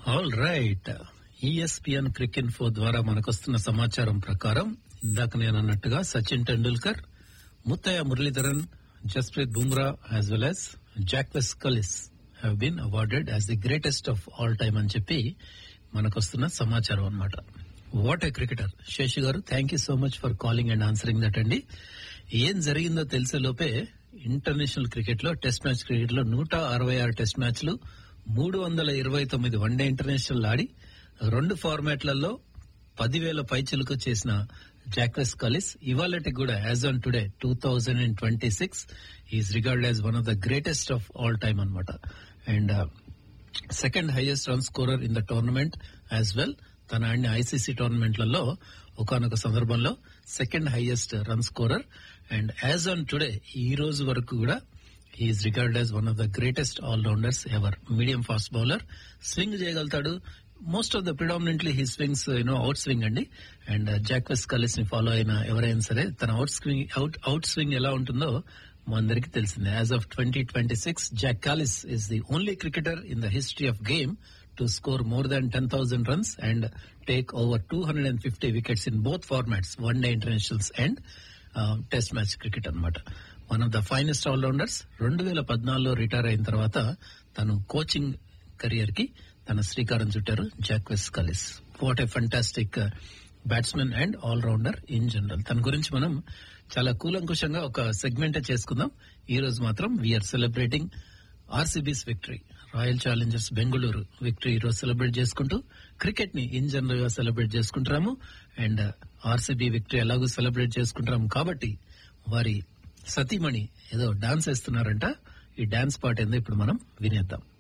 all right ESPN cricket ఫో ద్వారా మనకొస్తున్న సమాచారం ప్రకారం ఇందాక నేను అన్నట్టుగా Sachin Tendulkar Muttiah Muralitharan Jasprit Bumrah as well as Jacques Kallis have been awarded as the greatest of all time అని చెప్పి మనకొస్తున్న సమాచారం అన్నమాట what a cricketer Seshi garu thank you so much for calling and answering that అండి ఏం జరిగిందో తెలిసే లోపే ఇంటర్నేషనల్ క్రికెట్ లో టెస్ట్ మ్యాచ్ క్రికెట్ లో నూట అరవై ఆరు టెస్ట్ మ్యాచ్లు మూడు వందల ఇరవై తొమ్మిది వన్డే ఇంటర్నేషనల్ ఆడి రెండు ఫార్మాట్లలో పదివేల పైచిలుకు చేసిన జాక్వెస్ కాలిస్ ఇవాళకి కూడా as on today two thousand and twenty six is regard as one of the greatest of all time అనమాట and second highest run scorer in the tournament as well తన ఆడిన ICC టోర్నమెంట్లలో ఒకనొక సందర్భంలో second highest run scorer and as on today ఈ రోజు వరకు కూడా is regard as one of the greatest all rounders ever medium fast bowler swing చేయగలుగుతాడు most of the predominantly he swings you know out swing అండి and Jacques Kallis ని follow అయిన ఎవరైనా సరే తన out swing out out swing ఎలా ఉంటుందో మా అందరికి తెలిసిందే as of twenty twenty six Jacques Kallis is the only cricketer in the history of game to score more than ten thousand runs and take over two hundred and fifty wickets in both formats one day internationals and test match cricket అనమాట one of the finest all rounders రెండు వేల పద్నాలుగులో retire అయిన తర్వాత తను coaching career కి తన శ్రీకారం చుట్టారు Jacques Kallis what a fantastic batsmen and all rounder in general తన గురించి మనం చాలా కూలంకుషంగా ఒక సెగ్మెంట్ చేసుకుందాం ఈ రోజు మాత్రం we are celebrating RCB's victory Royal Challengers Bengaluru victory ఈ రోజు సెలబ్రేట్ చేసుకుంటూ క్రికెట్ ని ఇన్ జనరల్ గా సెలబ్రేట్ చేసుకుంటున్నాము అండ్ ఆర్సీబీ విక్టరీ ఎలాగో సెలబ్రేట్ చేసుకుంటున్నాము కాబట్టి వారి సతీమణి ఏదో డాన్స్ వేస్తున్నారంట ఈ డాన్స్ పాట ఏందో ఇప్పుడు మనం వినేద్దాం